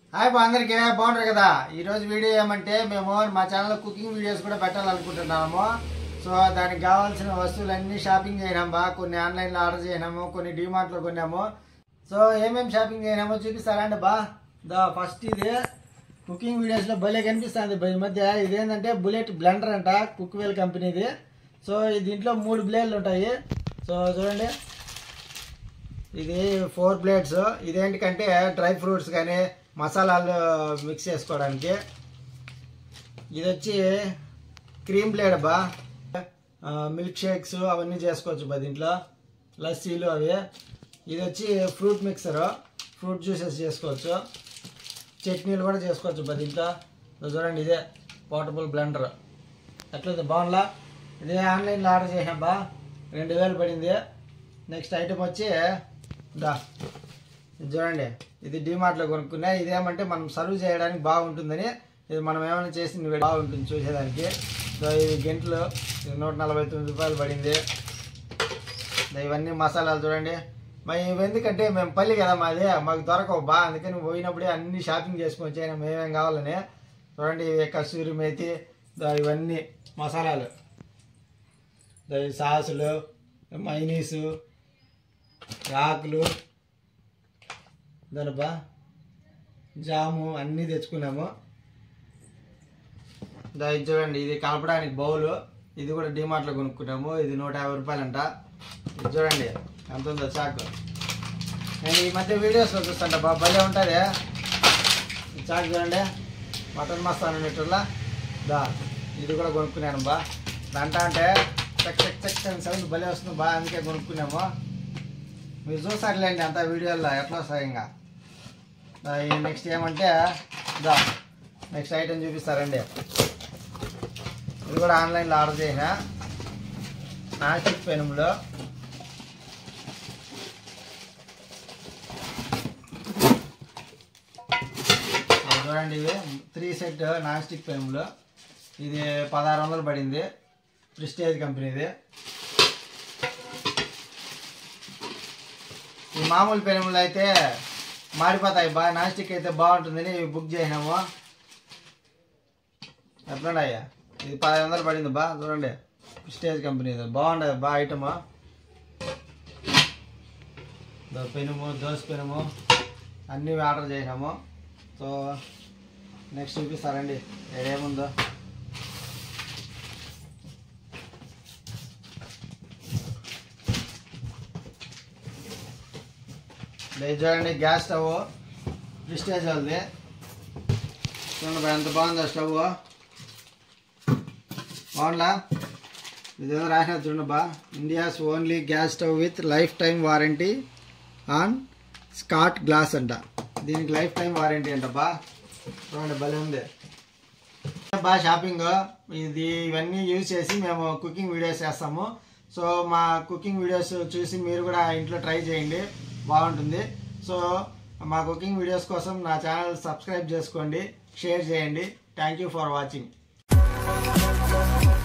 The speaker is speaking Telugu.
హాయ్ బా అందరికీ బాగుంటారు కదా ఈ రోజు వీడియో ఏమంటే మేము మా ఛానల్లో కుకింగ్ వీడియోస్ కూడా పెట్టాలనుకుంటున్నాము సో దానికి కావాల్సిన వస్తువులన్నీ షాపింగ్ చేయనాం బా కొన్ని ఆన్లైన్లో ఆర్డర్ చేయనాము కొన్ని డిమార్ట్లో కొన్నాము సో ఏమేమి షాపింగ్ చేయనామో చూపిస్తారండి బా దా ఫస్ట్ ఇది కుకింగ్ వీడియోస్లో భలే కనిపిస్తుంది బా ఈ మధ్య ఇదేంటంటే బుల్లెట్ బ్లెండర్ అంట కుక్వేల్ కంపెనీది సో ఈ దీంట్లో మూడు బ్లేడ్లు ఉంటాయి సో చూడండి ఇది ఫోర్ ప్లేట్స్ ఇదేంటికంటే డ్రై ఫ్రూట్స్ కానీ మసాలాలు మిక్స్ చేసుకోవడానికి ఇది వచ్చి క్రీమ్ ప్లేట్ బా ఆ, మిల్క్ షేక్స్ అవన్నీ చేసుకోవచ్చు బా దీంట్లో లస్సీలు అవి ఇది వచ్చి ఫ్రూట్ మిక్సర్ ఫ్రూట్ జ్యూసెస్ చేసుకోవచ్చు చట్నీలు కూడా చేసుకోవచ్చు బా దీంట్లో ఇదో చూడండి ఇదే పోర్టబుల్ బ్లెండర్ ఎట్లుంది బాగుందా ఇదే ఆన్లైన్లో ఆర్డర్ చేసాం బా రెండు వేలు పడింది నెక్స్ట్ ఐటమ్ వచ్చి దా ఇది చూడండి ఇది డిమార్ట్లో కొనుక్కున్నా ఇదేమంటే మనం సర్వ్ చేయడానికి బాగుంటుందని ఇది మనం ఏమైనా చేసి బాగుంటుంది చూసేదానికి సో ఇది గంటలు ఇది నూట నలభై తొమ్మిది రూపాయలు పడింది దా ఇవన్నీ మసాలాలు చూడండి మరి ఇవి ఎందుకంటే మేము పల్లి కదా మాది మాకు దొరకవు బా అందుకని పోయినప్పుడే అన్ని షాపింగ్ చేసుకొని వచ్చాయి మేమేం కావాలని చూడండి ఇవి కస్తూరి మేతి దా ఇవన్నీ మసాలాలు దా ఈ సాసులు మైనీసు ఆకులు దనబా జాము అన్నీ తెచ్చుకున్నాము దా ఇది చూడండి ఇది కలపడానికి బౌలు ఇది కూడా డిమార్ట్లో కొనుక్కున్నాము ఇది నూట యాభై రూపాయలంట ఇది చూడండి ఎంత ఉందో చాకు నేను ఈ మధ్య వీడియోస్లో చూస్తాంట బా భలే ఉంటుంది ఈ చాకు చూడండి మటన్ మస్తాన్ ఉన్నట్టులా దా ఇది కూడా కొనుక్కున్నాను బా దంట అంటే చెక్ చెక్ చెక్ అని సౌండ్ భలే వస్తుంది బా అందుకే కొనుక్కున్నాము మీరు చూసారులేండి అంతా వీడియోలో ఎట్లా వస్తాయి ఇంకా నెక్స్ట్ ఏమంటే దా నెక్స్ట్ ఐటెం చూపిస్తారండి ఇది కూడా ఆన్లైన్లో ఆర్డర్ చేసిన నాస్టిక్ పెనుములు ఇవి చూడండి ఇవి త్రీ సెట్ నాన్ స్టిక్ పెనుములు ఇది పదహారు వందలు పడింది ప్రిస్టేజ్ కంపెనీది ఈ మామూలు పెనుములు అయితే మాడిపోతాయి బాగా నాన్ స్టిక్ అయితే బాగుంటుందని ఇవి బుక్ చేసినాము ఎట్లున్నాయ్యా ఇది పదహైదు వందలు పడింది బా చూడండి ప్రిస్టేజ్ కంపెనీది బాగుండదు బా ఐటమ్ పెనుము దోశ పెనుము అన్నీ ఆర్డర్ చేసినాము సో నెక్స్ట్ చూపిస్తారండి ఏముందో లేదు చూడండి గ్యాస్ స్టవ్ ప్రిస్టేజ్ వాళ్ళది చూడండి బా, ఎంత బాగుందో స్టవ్ బాగుందా ఇదేదో రాసిన చూడండి బా India's only gas stove with life time warranty on Schott glass అంట దీనికి లైఫ్ టైం వారంటీ అంట బా చూడండి భలే ఉంది బా షాపింగ్ ఇది ఇవన్నీ యూజ్ చేసి మేము కుకింగ్ వీడియోస్ చేస్తాము సో మా కుకింగ్ వీడియోస్ చూసి మీరు కూడా ఇంట్లో ట్రై చేయండి బాగుంటుంది సో మా కుకింగ్ వీడియోస్ కోసం నా ఛానల్ సబ్స్క్రైబ్ చేసుకోండి షేర్ చేయండి థ్యాంక్ యూ ఫర్ వాచింగ్